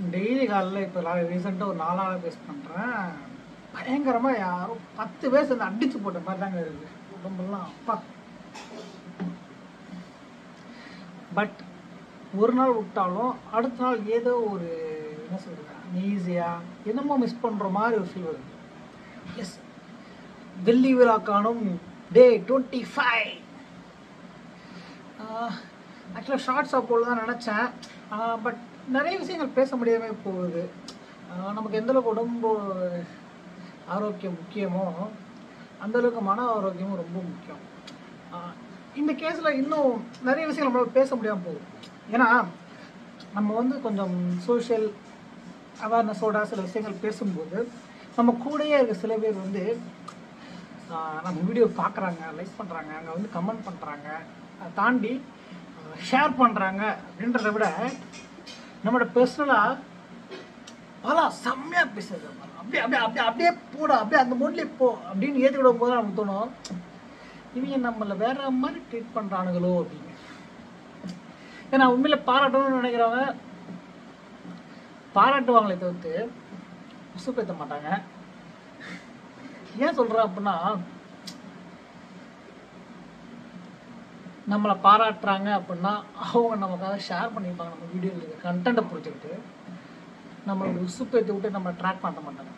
Daily காலையில் இப்போ ரீசெண்டாக ஒரு நாலு நாளாக பேஸ் பண்ணுறேன் பயங்கரமாக யாரும் பத்து பேர் சேர்ந்து அடிச்சு போட்ட மாதிரி தாங்க இருக்குது உடம்பெல்லாம் அப்பா பட் ஒரு நாள் விட்டாலும் அடுத்த நாள் ஏதோ ஒரு என்ன சொல்கிறது ஈஸியாக என்னமோ மிஸ் பண்ணுற மாதிரி ஒரு ஃபீல் வருது எஸ் வெள்ளி விழா காணும் டே டுவெண்ட்டி ஃபைவ் ஆக்சுவலாக ஷார்ட்ஸ் அப்போது தான் நினச்சேன் பட் நிறைய விஷயங்கள் பேச முடியாமல் போகுது ஆஹ் நமக்கு எந்த அளவுக்கு உடம்பு ஆரோக்கியம் முக்கியமோ அந்த அளவுக்கு மன ஆரோக்கியமும் ரொம்ப முக்கியம் ஆஹ் இந்த கேஸில் இன்னும் நிறைய விஷயங்கள் நம்மளால பேச முடியாமல் போகுது ஏன்னா நம்ம வந்து கொஞ்சம் சோஷியல் அவேர்னஸோட சில விஷயங்கள் பேசும்போது நம்ம கூடயே இருக்க சில பேர் வந்து ஆஹ் நம்ம வீடியோ பார்க்குறாங்க லைக் பண்ணுறாங்க அங்கே வந்து கமெண்ட் பண்ணுறாங்க அதை தாண்டி ஷேர் பண்ணுறாங்க அப்படின்றத விட நம்மளோட பர்சனலாக பல செம்மையாக பேசுறது அப்படியே அப்படியே அப்படியே அப்படியே போட அப்படியே அந்த மூட்லேயே போ அப்படின்னு ஏற்றி விடும் போது நமக்கு தோணும் இவங்க நம்மளை வேற மாதிரி ட்ரீட் பண்ணுறானுங்களோ அப்படின்னு ஏன்னா உண்மையில பாராட்டணும்னு நினைக்கிறவங்க பாராட்டுவாங்களே தவிர்த்து உசுப்பேற்ற மாட்டாங்க ஏன் சொல்கிறேன் அப்படின்னா நம்மளை பாராட்டுறாங்க அப்படின்னா அவங்க நமக்காக ஷேர் பண்ணியிருப்பாங்க நம்ம வீடியோவில் இருக்க கண்டென்ட்டை புரிஞ்சுக்கிட்டு நம்மளோட உசுப்பேற்றி விட்டு நம்ம ட்ராக் பண்ண மாட்டாங்க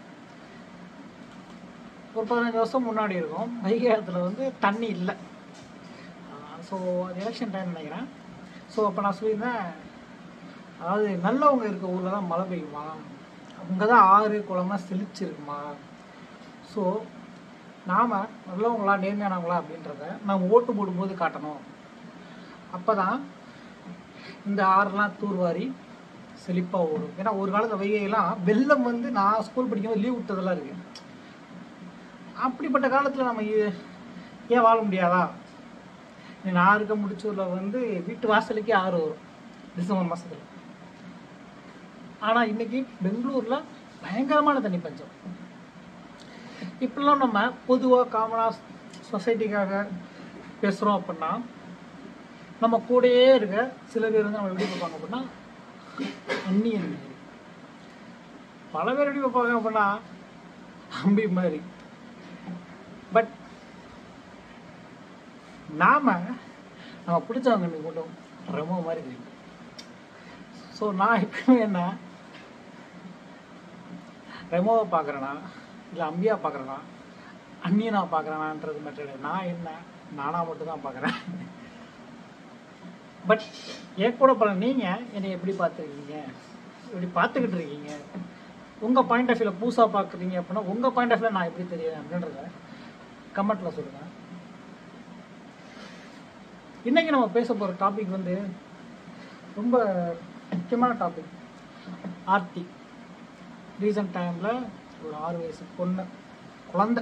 ஒரு பதினஞ்சு வருஷம் முன்னாடி இருக்கும் வைகை ஆத்துல வந்து தண்ணி இல்லை ஸோ அது எலெக்ஷன் டைம் நினைக்கிறேன் ஸோ அப்போ நான் சொல்லியிருந்தேன் அதாவது நல்லவங்க இருக்க ஊரில் தான் மழை பெய்யுமா அங்கே தான் ஆறு குளம்லாம் செழிச்சிருக்குமா ஸோ நாம் நல்லவங்களா நேர்மையானவங்களா அப்படின்றத நம்ம ஓட்டு போடும்போது காட்டணும் அப்போ தான் இந்த ஆறுலாம் தூர்வாரி செழிப்பாக ஓடும் ஏன்னா ஒரு காலத்தில் வைகையெல்லாம் வெள்ளம் வந்து நான் ஸ்கூல் படிக்கும்போது லீவ் விட்டதெல்லாம் இருக்கு அப்படிப்பட்ட காலத்தில் நம்ம ஏ- ஏன் வாழ முடியாதா நான் இருக்க முடிச்சூரில் வந்து வீட்டு வாசலுக்கே ஆறு வரும் டிசம்பர் மாதத்தில் ஆனால் இன்னைக்கு பெங்களூரில் பயங்கரமான தண்ணி பஞ்சம் இப்படிலாம் நம்ம பொதுவாக காமனாக சொசைட்டிக்காக பேசுகிறோம் அப்படின்னா நம்ம கூடயே இருக்க சில பேர் வந்து நம்ம எப்படி பார்ப்பாங்க அப்படின்னா அந்நியன் மாதிரி பல பேர் எப்படி பார்ப்பாங்க அப்படின்னா அம்பி மாதிரி பட் நாம நம்ம பிடிச்சவங்க இன்னைக்கு மட்டும் ரெமோ மாதிரி தெரியும் ஸோ நான் எப்பவுமே என்ன ரெமோவை பார்க்குறேனா இல்லை அம்பியா பார்க்குறேனா அண்ணியனா பார்க்குறேனான்றது மட்டும் நான் என்ன நானா மட்டும் தான் பார்க்குறேன் பட் என் கூட பல நீங்கள் என்னை எப்படி பார்த்துருக்கீங்க எப்படி பார்த்துக்கிட்டு இருக்கீங்க உங்கள் பாயிண்ட் ஆஃப் வியூவில் புதுசாக பார்க்குறீங்க அப்படின்னா உங்கள் பாயிண்ட் ஆஃப் வியூ நான் எப்படி தெரியும் அப்படின்றத கமெண்ட்டில் சொல்லுங்கள் இன்னைக்கு நம்ம பேச போகிற டாபிக் வந்து ரொம்ப முக்கியமான டாபிக் ஆர்த்தி ரீசன்ட் டைமில் ஒரு ஆறு வயசு பொண்ணு குழந்தை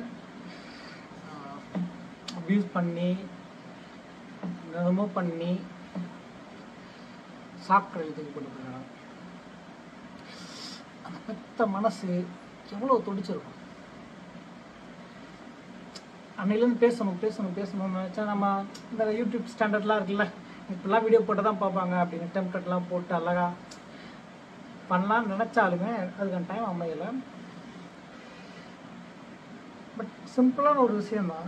அப்யூஸ் பண்ணி ரிமூவ் பண்ணி சாக்கடை இதுக்கு போட்டுருக்காங்க அந்த பெத்த மனசு எவ்வளோ துடிச்சிருக்கும் அன்னையிலேருந்து பேசணும் பேசணும் பேசணும்னு நினச்சா நம்ம இந்த யூடியூப் ஸ்டாண்டர்ட்லாம் இருக்குல்ல இப்படிலாம் வீடியோ போட்டு தான் பார்ப்பாங்க அப்படின்னு டெம்ப்ளெட்லாம் போட்டு அழகா பண்ணலாம்னு நினச்சாலுமே அதுக்கான டைம் அமையலை பட் சிம்பிளான ஒரு விஷயம்தான்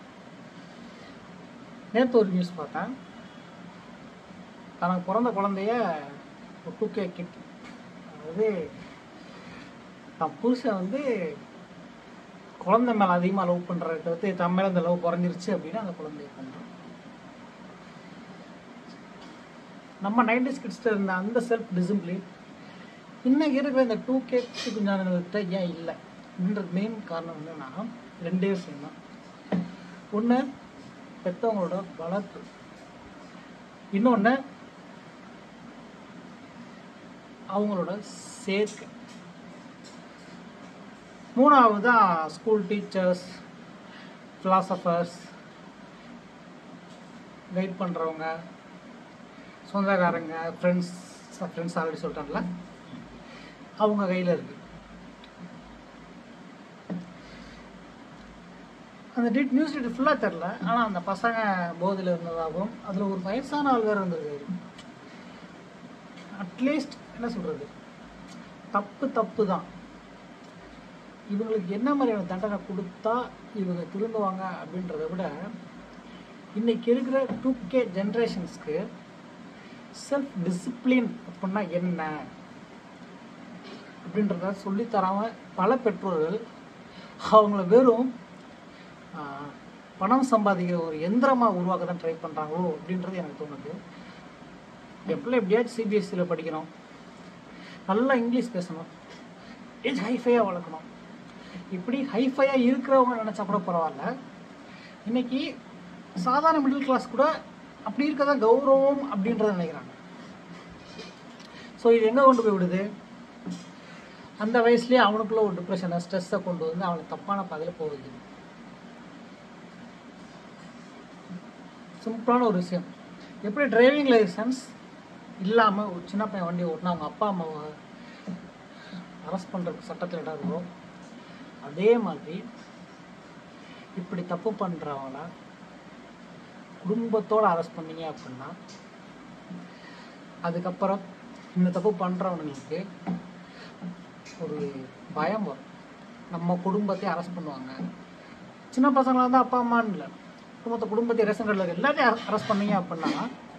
நேற்று ஒரு நியூஸ் பார்த்தேன் தனக்கு பிறந்த குழந்தைய ஒரு டூ கே கிட் அதாவது தன் புருஷன் வந்து குழந்தை மேலே அதிகமாக லவ் பண்ணுறத தவிர்த்து தன் மேலே இந்த லவ் குறைஞ்சிருச்சு அப்படின்னா அந்த குழந்தைய பண்ணுறோம் நம்ம நைன்டி கிட்ஸ்ட இருந்த அந்த செல்ஃப் டிசிப்ளின் இன்னைக்கு இருக்கிற இந்த டூ கே குஞ்சானங்கள்கிட்ட ஏன் இல்லை என்ற மெயின் காரணம் என்னன்னா ரெண்டே விஷயம் தான் ஒன்று பெற்றவங்களோட வளர்ப்பு இன்னொன்று அவங்களோட சேர்க்கை மூணாவது தான் ஸ்கூல் டீச்சர்ஸ் ஃபிலாசபர்ஸ் கைட் பண்ணுறவங்க சொந்தக்காரங்க ஃப்ரெண்ட்ஸ் ஃப்ரெண்ட்ஸ் ஆல்ரெடி சொல்லிட்டாங்கல்ல அவங்க கையில் இருக்கு அந்த டீட் நியூஸ் டீட் ஃபுல்லாக தெரில ஆனால் அந்த பசங்க போதையில் இருந்ததாகவும் அதில் ஒரு வயசான ஆள் வேறு இருந்திருக்காரு அட்லீஸ்ட் என்ன சொல்கிறது தப்பு தப்பு தான் இவங்களுக்கு என்ன மாதிரியான தண்டனை கொடுத்தா இவங்க திருந்துவாங்க அப்படின்றத விட இன்னைக்கு இருக்கிற டூ கே ஜென்ரேஷன்ஸ்க்கு செல்ஃப் டிசிப்ளின் அப்படின்னா என்ன அப்படின்றத சொல்லித் தராம பல பெற்றோர்கள் அவங்கள வெறும் ஆஹ், பணம் சம்பாதிக்கிற ஒரு எந்திரமாக உருவாக்க தான் ட்ரை பண்ணுறாங்களோ அப்படின்றது எனக்கு தோணுது என் பிள்ளை எப்படியாச்சும் சிபிஎஸ்சியில் படிக்கணும் நல்லா இங்கிலீஷ் பேசணும் ஏஜ் ஹைஃபையாக வளர்க்கணும் இப்படி ஹைஃபையாக இருக்கிறவங்க நினச்சா கூட பரவாயில்ல இன்னைக்கு சாதாரண மிடில் கிளாஸ் கூட அப்படி இருக்கதா கௌரவம் அப்படின்றத நினைக்கிறாங்க ஸோ இது எங்கே கொண்டு போய் விடுது அந்த வயசுலேயே அவனுக்குள்ள ஒரு டிப்ரெஷனை ஸ்ட்ரெஸ்ஸை கொண்டு வந்து அவனை தப்பான பாதையில் போகுது சிம்பிளான ஒரு விஷயம் எப்படி டிரைவிங் லைசன்ஸ் இல்லாமல் ஒரு சின்ன பையன் வண்டி ஓட்டினா அவங்க அப்பா அம்மாவை அரெஸ்ட் பண்ணுறதுக்கு சட்டத்தில் இடம் இருக்கோ அதே மாதிரி இப்படி தப்பு பண்ணுறவங்கள குடும்பத்தோடு அரெஸ்ட் பண்ணீங்க அப்படின்னா அதுக்கப்புறம் இந்த தப்பு பண்ணுறவனுங்களுக்கு ஒரு பயம் வரும் நம்ம குடும்பத்தை அரெஸ்ட் பண்ணுவாங்க சின்ன பசங்களாக இருந்தால் அப்பா அம்மான்னு இல்லை குடும்பத்தை குடும்பத்தை ரேஷன் கார்டில் எல்லாத்தையும் அரெஸ்ட் பண்ணீங்க அப்படின்னா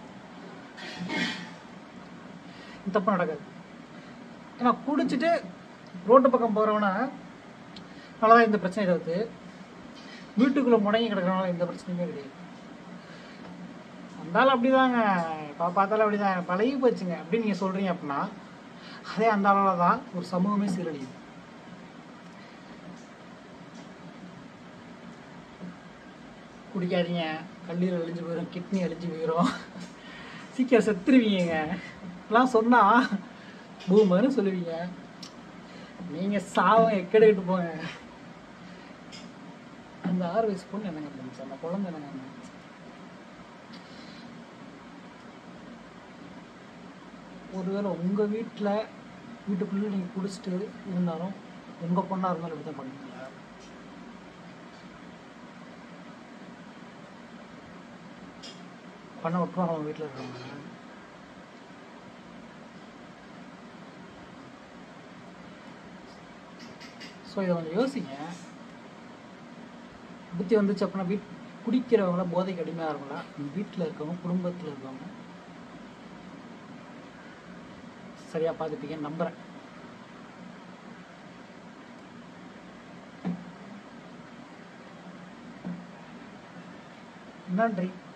இந்த தப்பு நடக்காது ஏன்னா குடிச்சிட்டு ரோட்டு பக்கம் போகிறவனா தான் இந்த பிரச்சனை இருக்குது வீட்டுக்குள்ளே முடங்கி கிடக்கிறவனால எந்த பிரச்சனையுமே கிடையாது அந்தாலும் அப்படிதாங்க இப்போ பார்த்தாலும் அப்படிதான் பழகி போச்சுங்க அப்படின்னு நீங்கள் சொல்கிறீங்க அப்படின்னா அதே அந்த அளவில் தான் ஒரு சமூகமே சீரழியுது குடிக்காதீங்க கல்லீரல் அழிஞ்சு போயிடும் கிட்னி அழிஞ்சு போயிடும் சீக்கிரம் செத்துருவீங்க இதெல்லாம் சொன்னால் பூமர்னு சொல்லுவீங்க நீங்கள் சாவம் எக்கெடுக்கிட்டு போங்க அந்த ஆறு வயசு பொண்ணு என்னங்க பண்ணுச்சு அந்த குழந்தை என்னங்க பண்ணுச்சு? ஒருவேளை உங்கள் வீட்டில் வீட்டுக்குள்ளே நீங்கள் குடிச்சிட்டு இருந்தாலும் உங்கள் பொண்ணாக இருந்தாலும் இப்படி தான் பண்ணுவீங்களா பண்ண விட்டுருவாங்க அவங்க வீட்டில் இருக்கிறவங்க ஸோ இதை கொஞ்சம் யோசிங்க புத்தி வந்துச்சு அப்படின்னா வீட் குடிக்கிறவங்கள போதைக்கு அடிமையாக இருக்கலாம் வீட்டில் இருக்கவங்க குடும்பத்தில் இருக்கவங்க சரியாக பார்த்துப்பீங்கன்னு நம்புகிறேன் நன்றி